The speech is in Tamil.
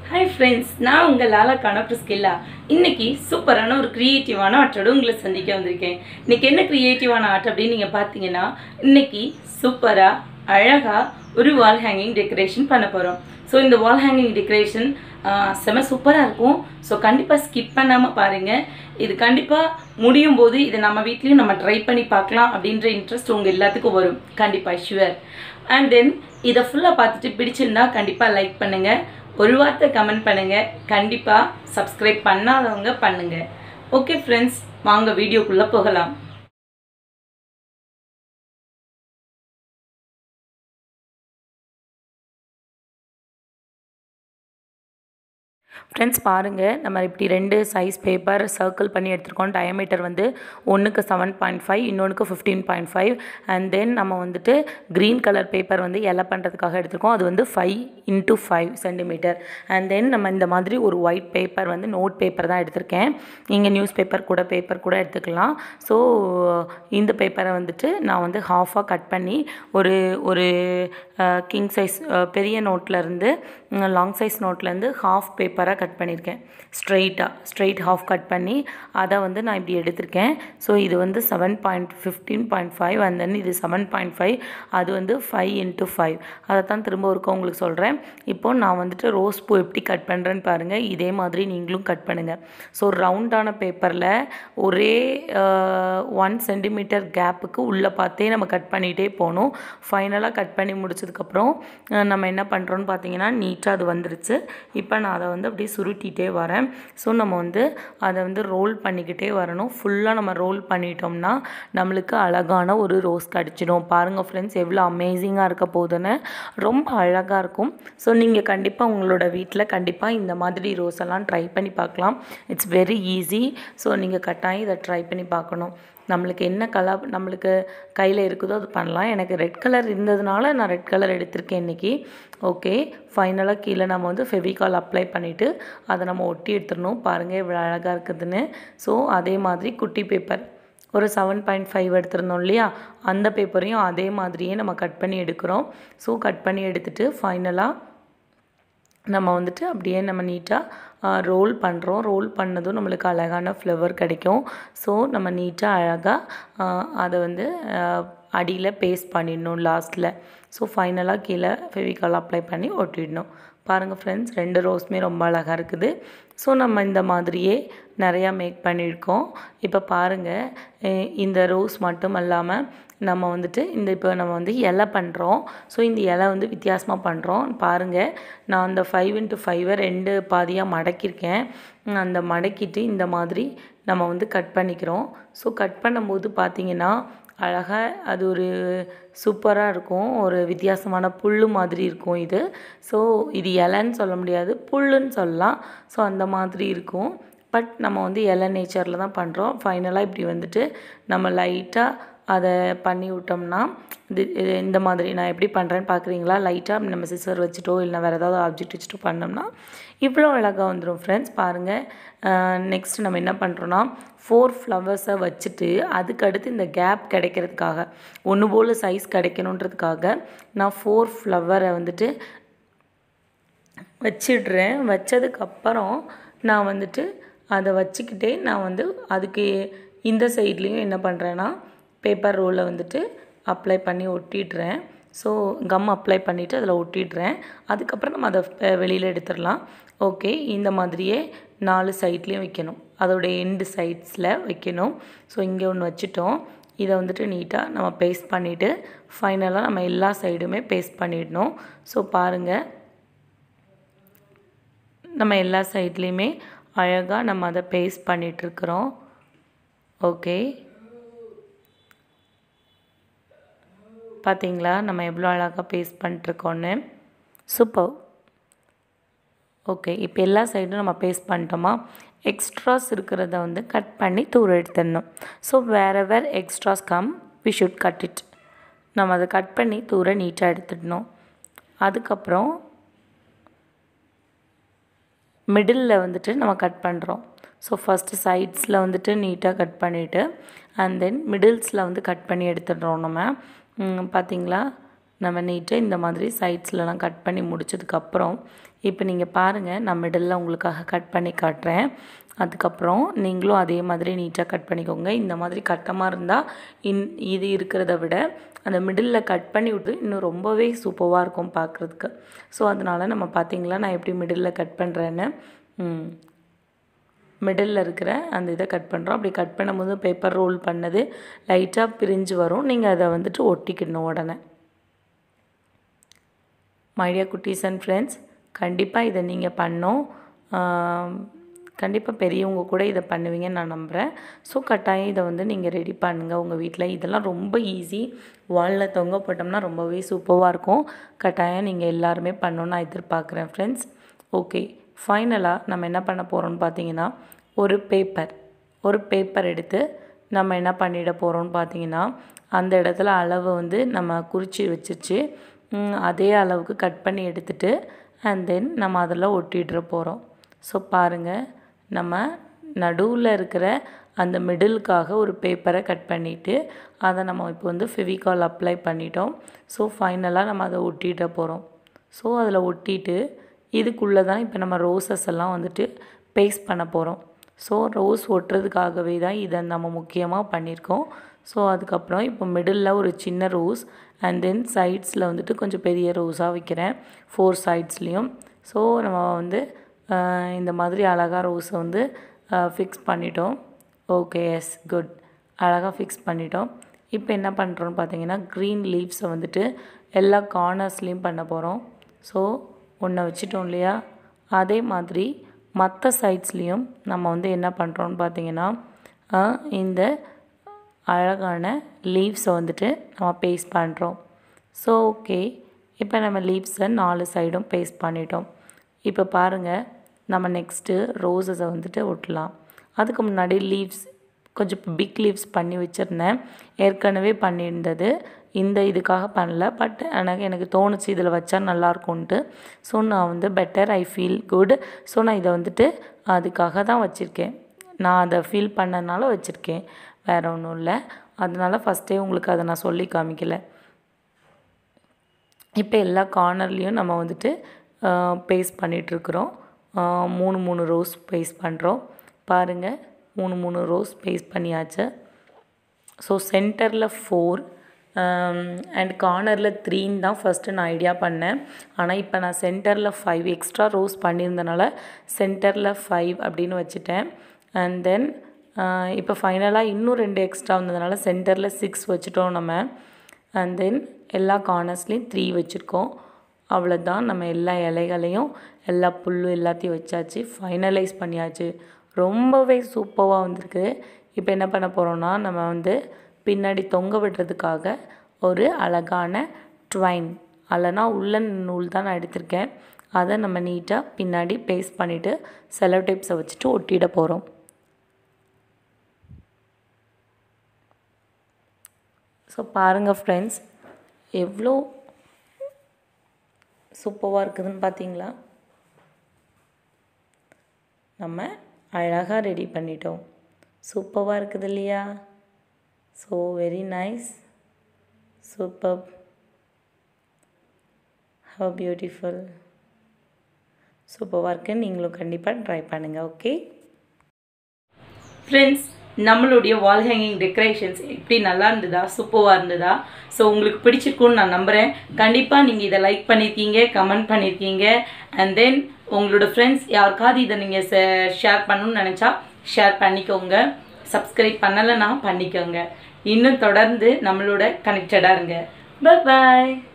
ஹாய் ஃப்ரெண்ட்ஸ் நான் உங்கள் லாலா கணக்கு ஸ்கில்லா இன்னைக்கு சூப்பரான ஒரு க்ரியேட்டிவான ஆர்ட்டோட உங்களை சந்திக்க வந்திருக்கேன் இன்னைக்கு என்ன க்ரியேட்டிவான ஆர்ட் அப்படின்னு நீங்கள் பார்த்தீங்கன்னா இன்னைக்கு சூப்பராக அழகாக ஒரு வால் ஹேங்கிங் டெக்கரேஷன் பண்ண போகிறோம் ஸோ இந்த வால் ஹேங்கிங் டெக்கரேஷன் செம சூப்பராக இருக்கும் ஸோ கண்டிப்பாக ஸ்கிப் பண்ணாமல் பாருங்கள் இது கண்டிப்பாக முடியும் போது இதை நம்ம வீட்லேயும் நம்ம ட்ரை பண்ணி பார்க்கலாம் அப்படின்ற இன்ட்ரெஸ்ட் உங்கள் எல்லாத்துக்கும் வரும் கண்டிப்பாக ஷுவர் அண்ட் தென் இதை ஃபுல்லாக பார்த்துட்டு பிடிச்சிருந்தா கண்டிப்பாக லைக் பண்ணுங்கள் ஒரு வார்த்தை கமெண்ட் பண்ணுங்கள் கண்டிப்பாக சப்ஸ்கிரைப் பண்ணாதவங்க பண்ணுங்கள் ஓகே ஃப்ரெண்ட்ஸ் வாங்க வீடியோக்குள்ளே போகலாம் ஃப்ரெண்ட்ஸ் பாருங்கள் நம்ம இப்படி ரெண்டு சைஸ் பேப்பர் சர்க்கிள் பண்ணி எடுத்துருக்கோம் டயமீட்டர் வந்து ஒன்றுக்கு செவன் பாயிண்ட் ஃபைவ் இன்னொன்றுக்கு fifteen point five and then நம்ம வந்துட்டு க்ரீன் கலர் பேப்பர் வந்து எலை பண்ணுறதுக்காக எடுத்திருக்கோம் அது வந்து five into five centimeter and then நம்ம இந்த மாதிரி ஒரு ஒயிட் பேப்பர் வந்து நோட் பேப்பர் தான் எடுத்திருக்கேன் நீங்கள் நியூஸ் பேப்பர் கூட பேப்பர் கூட எடுத்துக்கலாம் ஸோ இந்த பேப்பரை வந்துட்டு நான் வந்து ஹாஃபாக கட் பண்ணி ஒரு ஒரு கிங் சைஸ் பெரிய நோட்லேருந்து லாங் சைஸ் நோட்லேருந்து ஹாஃப் பேப்பராக கட் பண்ணியிருக்கேன் ஸ்ட்ரெயிட்டாக ஸ்ட்ரெயிட் ஹாஃப் கட் பண்ணி அதை வந்து நான் இப்படி எடுத்திருக்கேன் ஸோ இது வந்து seven point fifteen point five and then இது செவன் பாயிண்ட் ஃபைவ் அது வந்து ஃபைவ் இன்ட்டு ஃபைவ் அதை தான் திரும்ப ஒருக்க உங்களுக்கு சொல்கிறேன் இப்போ நான் வந்துட்டு ரோஸ் பூ எப்படி கட் பண்ணுறேன்னு பாருங்கள் இதே மாதிரி நீங்களும் கட் பண்ணுங்கள் ஸோ ரவுண்டான பேப்பரில் ஒரே ஒன் சென்டிமீட்டர் கேப்புக்கு உள்ளே பார்த்தே நம்ம கட் பண்ணிகிட்டே போகணும் ஃபைனலாக கட் பண்ணி முடிச்சதுக்கப்புறம் நம்ம என்ன பண்ணுறோன்னு பார்த்தீங்கன்னா நீட்டாக அது வந்துருச்சு இப்போ நான் அதை வந்து அப்படியே சுருட்டிகிட்டே வரேன் ஸோ நம்ம வந்து அதை வந்து ரோல் பண்ணிக்கிட்டே வரணும் ஃபுல்லாக நம்ம ரோல் பண்ணிட்டோம்னா நம்மளுக்கு அழகான ஒரு ரோஸ் கிடச்சிடும் பாருங்கள் ஃப்ரெண்ட்ஸ் எவ்வளோ அமேசிங்காக இருக்க போகுதுன்னு ரொம்ப அழகாக இருக்கும் ஸோ நீங்கள் கண்டிப்பாக உங்களோட வீட்டில் கண்டிப்பாக இந்த மாதிரி ரோஸ் எல்லாம் ட்ரை பண்ணி பார்க்கலாம் இட்ஸ் வெரி ஈஸி ஸோ நீங்கள் கட்டாயம் இதை ட்ரை பண்ணி பார்க்கணும் நம்மளுக்கு என்ன கலர் நம்மளுக்கு கையில் இருக்குதோ அது பண்ணலாம் எனக்கு ரெட் கலர் இருந்ததுனால நான் ரெட் கலர் எடுத்திருக்கேன் இன்றைக்கி ஓகே ஃபைனலாக கீழே நம்ம வந்து ஃபெவிகால் அப்ளை பண்ணிவிட்டு அதை நம்ம ஒட்டி எடுத்துடணும் பாருங்கள் இவ்வளோ அழகாக இருக்குதுன்னு ஸோ அதே மாதிரி குட்டி பேப்பர் ஒரு செவன் பாயிண்ட் ஃபைவ் எடுத்திருந்தோம் இல்லையா அந்த பேப்பரையும் அதே மாதிரியே நம்ம கட் பண்ணி எடுக்கிறோம் ஸோ கட் பண்ணி எடுத்துகிட்டு ஃபைனலாக நம்ம வந்துட்டு அப்படியே நம்ம நீட்டாக ரோல் பண்ணுறோம் ரோல் பண்ணதும் நம்மளுக்கு அழகான ஃப்ளவர் கிடைக்கும் ஸோ நம்ம நீட்டாக அழகாக அதை வந்து அடியில் பேஸ்ட் பண்ணிடணும் லாஸ்ட்டில் ஸோ ஃபைனலாக கீழே ஃபெவிகால் அப்ளை பண்ணி ஒட்டிடணும் பாருங்கள் ஃப்ரெண்ட்ஸ் ரெண்டு ரோஸுமே ரொம்ப அழகாக இருக்குது ஸோ நம்ம இந்த மாதிரியே நிறையா மேக் பண்ணியிருக்கோம் இப்போ பாருங்கள் இந்த ரோஸ் மட்டும் இல்லாமல் நம்ம வந்துட்டு இந்த இப்போ நம்ம வந்து இலை பண்ணுறோம் ஸோ இந்த இலை வந்து வித்தியாசமாக பண்ணுறோம் பாருங்கள் நான் அந்த ஃபைவ் இன்ட்டு ஃபைவை ரெண்டு பாதியாக மடக்கியிருக்கேன் அந்த மடக்கிட்டு இந்த மாதிரி நம்ம வந்து கட் பண்ணிக்கிறோம் ஸோ கட் பண்ணும்போது பார்த்திங்கன்னா அழகாக அது ஒரு சூப்பராக இருக்கும் ஒரு வித்தியாசமான புல் மாதிரி இருக்கும் இது ஸோ இது இலைன்னு சொல்ல முடியாது புல்லுன்னு சொல்லலாம் ஸோ அந்த மாதிரி இருக்கும் பட் நம்ம வந்து இலை நேச்சரில் தான் பண்ணுறோம் ஃபைனலாக இப்படி வந்துட்டு நம்ம லைட்டாக அதை பண்ணி விட்டோம்னா இது இந்த மாதிரி நான் எப்படி பண்ணுறேன்னு பார்க்குறீங்களா லைட்டாக நம்ம சிசர் வச்சுட்டோ இல்லை வேறு ஏதாவது ஆப்ஜெக்ட் வச்சுட்டோ பண்ணோம்னா இவ்வளோ அழகாக வந்துடும் ஃப்ரெண்ட்ஸ் பாருங்கள் நெக்ஸ்ட் நம்ம என்ன பண்ணுறோன்னா ஃபோர் ஃப்ளவர்ஸை வச்சுட்டு அதுக்கு அடுத்து இந்த கேப் கிடைக்கிறதுக்காக ஒன்று போல் சைஸ் கிடைக்கணுன்றதுக்காக நான் ஃபோர் ஃப்ளவரை வந்துட்டு வச்சிடுறேன் வச்சதுக்கப்புறம் நான் வந்துட்டு அதை வச்சுக்கிட்டே நான் வந்து அதுக்கு இந்த சைட்லேயும் என்ன பண்ணுறேன்னா பேப்பர் ரோலை வந்துட்டு அப்ளை பண்ணி ஒட்டிடுறேன் ஸோ கம் அப்ளை பண்ணிவிட்டு அதில் ஒட்டிடுறேன் அதுக்கப்புறம் நம்ம அதை வெளியில் எடுத்துடலாம் ஓகே இந்த மாதிரியே நாலு சைட்லேயும் வைக்கணும் அதோடைய எண்டு சைட்ஸில் வைக்கணும் ஸோ இங்கே ஒன்று வச்சுட்டோம் இதை வந்துட்டு நீட்டாக நம்ம பேஸ்ட் பண்ணிவிட்டு ஃபைனலாக நம்ம எல்லா சைடுமே பேஸ்ட் பண்ணிடணும் ஸோ பாருங்கள் நம்ம எல்லா சைட்லேயுமே அழகாக நம்ம அதை பேஸ்ட் பண்ணிகிட்ருக்குறோம் ஓகே பார்த்தீங்களா நம்ம எவ்வளோ அழகாக பேஸ்ட் பண்ணிட்டுருக்கோன்னு சூப்பர் ஓகே இப்போ எல்லா சைடும் நம்ம பேஸ்ட் பண்ணிட்டோமா எக்ஸ்ட்ராஸ் இருக்கிறத வந்து கட் பண்ணி தூர எடுத்துடணும் ஸோ வேறு வேறு extras come we should cut it நம்ம அதை கட் பண்ணி தூர நீட்டாக எடுத்துடணும் அதுக்கப்புறம் மிடில் வந்துட்டு நம்ம கட் பண்ணுறோம் ஸோ ஃபஸ்ட்டு சைட்ஸில் வந்துட்டு நீட்டாக கட் பண்ணிவிட்டு அண்ட் தென் மிடில்ஸில் வந்து கட் பண்ணி எடுத்துடுறோம் நம்ம பார்த்தீங்களா நம்ம நீட்டாக இந்த மாதிரி சைட்ஸ்லலாம் கட் பண்ணி முடிச்சதுக்கப்புறம் இப்போ நீங்கள் பாருங்கள் நான் மிடில் உங்களுக்காக கட் பண்ணி காட்டுறேன் அதுக்கப்புறம் நீங்களும் அதே மாதிரி நீட்டாக கட் பண்ணிக்கோங்க இந்த மாதிரி கட்டமாக இருந்தால் இன் இது இருக்கிறத விட அந்த மிடில் கட் பண்ணி விட்டு இன்னும் ரொம்பவே சூப்பராக இருக்கும் பார்க்குறதுக்கு ஸோ அதனால் நம்ம பார்த்தீங்களா நான் எப்படி மிடில் கட் பண்ணுறேன்னு மிடில் இருக்கிற அந்த இதை கட் பண்ணுறோம் அப்படி கட் பண்ணும்போது பேப்பர் ரோல் பண்ணது லைட்டாக பிரிஞ்சு வரும் நீங்கள் அதை வந்துட்டு ஒட்டிக்கிடணும் உடனே மைடியா குட்டீஸ் அண்ட் ஃப்ரெண்ட்ஸ் கண்டிப்பாக இதை நீங்கள் பண்ணோம் கண்டிப்பாக பெரியவங்க கூட இதை பண்ணுவீங்கன்னு நான் நம்புகிறேன் ஸோ கட்டாயம் இதை வந்து நீங்கள் ரெடி பண்ணுங்கள் உங்கள் வீட்டில் இதெல்லாம் ரொம்ப ஈஸி வாலில் தொங்க போட்டோம்னா ரொம்பவே சூப்பராக இருக்கும் கட்டாயம் நீங்கள் எல்லாருமே பண்ணணும்னு நான் எதிர்பார்க்குறேன் ஃப்ரெண்ட்ஸ் ஓகே ஃபைனலாக நம்ம என்ன பண்ண போகிறோம்னு பார்த்தீங்கன்னா ஒரு பேப்பர் ஒரு பேப்பர் எடுத்து நம்ம என்ன பண்ணிட போகிறோம்னு பார்த்தீங்கன்னா அந்த இடத்துல அளவு வந்து நம்ம குறித்து வச்சிருச்சு அதே அளவுக்கு கட் பண்ணி எடுத்துட்டு அண்ட் தென் நம்ம அதில் ஒட்டிகிட்டு போகிறோம் ஸோ பாருங்கள் நம்ம நடுவில் இருக்கிற அந்த மிடிலுக்காக ஒரு பேப்பரை கட் பண்ணிவிட்டு அதை நம்ம இப்போ வந்து ஃபெவிகால் அப்ளை பண்ணிட்டோம் ஸோ ஃபைனலாக நம்ம அதை ஒட்டிகிட்ட போகிறோம் ஸோ அதில் ஒட்டிட்டு இதுக்குள்ளே தான் இப்போ நம்ம ரோசஸ் எல்லாம் வந்துட்டு பேஸ்ட் பண்ண போகிறோம் ஸோ ரோஸ் ஒட்டுறதுக்காகவே தான் இதை நம்ம முக்கியமாக பண்ணியிருக்கோம் ஸோ அதுக்கப்புறம் இப்போ மிடில் ஒரு சின்ன ரோஸ் அண்ட் தென் சைட்ஸில் வந்துட்டு கொஞ்சம் பெரிய ரோஸாக வைக்கிறேன் ஃபோர் சைட்ஸ்லேயும் ஸோ நம்ம வந்து இந்த மாதிரி அழகாக ரோஸை வந்து ஃபிக்ஸ் பண்ணிட்டோம் ஓகே எஸ் குட் அழகாக ஃபிக்ஸ் பண்ணிட்டோம் இப்போ என்ன பண்ணுறோன்னு பார்த்தீங்கன்னா க்ரீன் லீவ்ஸை வந்துட்டு எல்லா கார்னர்ஸ்லேயும் பண்ண போகிறோம் ஸோ ஒன்றை வச்சுட்டோம் இல்லையா அதே மாதிரி மற்ற சைட்ஸ்லேயும் நம்ம வந்து என்ன பண்ணுறோன்னு பார்த்தீங்கன்னா இந்த அழகான லீவ்ஸை வந்துட்டு நம்ம பேஸ்ட் பண்ணுறோம் ஸோ ஓகே இப்போ நம்ம லீவ்ஸை நாலு சைடும் பேஸ்ட் பண்ணிட்டோம் இப்போ பாருங்கள் நம்ம நெக்ஸ்ட்டு ரோஸஸை வந்துட்டு ஒட்டலாம் அதுக்கு முன்னாடி லீவ்ஸ் கொஞ்சம் பிக் லீவ்ஸ் பண்ணி வச்சுருந்தேன் ஏற்கனவே பண்ணியிருந்தது இந்த இதுக்காக பண்ணல பட் எனக்கு எனக்கு தோணுச்சு இதில் வச்சா நல்லாயிருக்கும்ன்ட்டு ஸோ நான் வந்து better I feel good so நான் இதை வந்துட்டு அதுக்காக தான் வச்சுருக்கேன் நான் அதை ஃபீல் பண்ணனால வச்சுருக்கேன் வேறு ஒன்றும் இல்லை அதனால் ஃபஸ்ட்டே உங்களுக்கு அதை நான் சொல்லி காமிக்கல இப்போ எல்லா கார்னர்லேயும் நம்ம வந்துட்டு பேஸ்ட் பண்ணிகிட்ருக்குறோம் மூணு மூணு ரோஸ் பேஸ்ட் பண்ணுறோம் பாருங்கள் மூணு மூணு ரோஸ் பேஸ்ட் பண்ணியாச்சு ஸோ சென்டரில் ஃபோர் அண்ட் கார்னரில் த்ரீன்னு தான் ஃபஸ்ட்டு நான் ஐடியா பண்ணேன் ஆனால் இப்போ நான் சென்டரில் ஃபைவ் எக்ஸ்ட்ரா ரோஸ் பண்ணியிருந்தனால சென்டரில் ஃபைவ் அப்படின்னு வச்சுட்டேன் அண்ட் தென் இப்போ ஃபைனலாக இன்னும் ரெண்டு எக்ஸ்ட்ரா வந்ததுனால சென்டரில் சிக்ஸ் வச்சுட்டோம் நம்ம அண்ட் தென் எல்லா கார்னர்ஸ்லேயும் த்ரீ வச்சுருக்கோம் அவ்வளோதான் நம்ம எல்லா இலைகளையும் எல்லா புல்லும் எல்லாத்தையும் வச்சாச்சு ஃபைனலைஸ் பண்ணியாச்சு ரொம்பவே சூப்பராக வந்திருக்கு இப்போ என்ன பண்ண போகிறோன்னா நம்ம வந்து பின்னாடி தொங்க விடுறதுக்காக ஒரு அழகான ட்வைன் அல்லனா உள்ளன் நூல் தான் நான் எடுத்திருக்கேன் அதை நம்ம நீட்டாக பின்னாடி பேஸ்ட் பண்ணிவிட்டு செலோ டேப்ஸை வச்சுட்டு ஒட்டிட போகிறோம் ஸோ பாருங்கள் ஃப்ரெண்ட்ஸ் எவ்வளோ சூப்பராக இருக்குதுன்னு பார்த்தீங்களா நம்ம அழகாக ரெடி பண்ணிட்டோம் சூப்பராக இருக்குது இல்லையா so very nice super how beautiful சூப்பராக இருக்குது நீங்களும் கண்டிப்பாக ட்ரை பண்ணுங்கள் ஓகே ஃப்ரெண்ட்ஸ் நம்மளுடைய வால் ஹேங்கிங் டெக்கரேஷன்ஸ் எப்படி நல்லா இருந்ததா சூப்பராக இருந்ததா ஸோ உங்களுக்கு பிடிச்சிருக்குன்னு நான் நம்புகிறேன் கண்டிப்பாக நீங்கள் இதை லைக் பண்ணியிருக்கீங்க கமெண்ட் பண்ணியிருக்கீங்க அண்ட் தென் உங்களோட ஃப்ரெண்ட்ஸ் யாருக்காவது இதை நீங்கள் ஷேர் பண்ணணும்னு நினச்சா ஷேர் பண்ணிக்கோங்க சப்ஸ்கிரைப் பண்ணலைன்னா பண்ணிக்கோங்க இன்னும் தொடர்ந்து நம்மளோட கனெக்டடாக இருங்க பாய்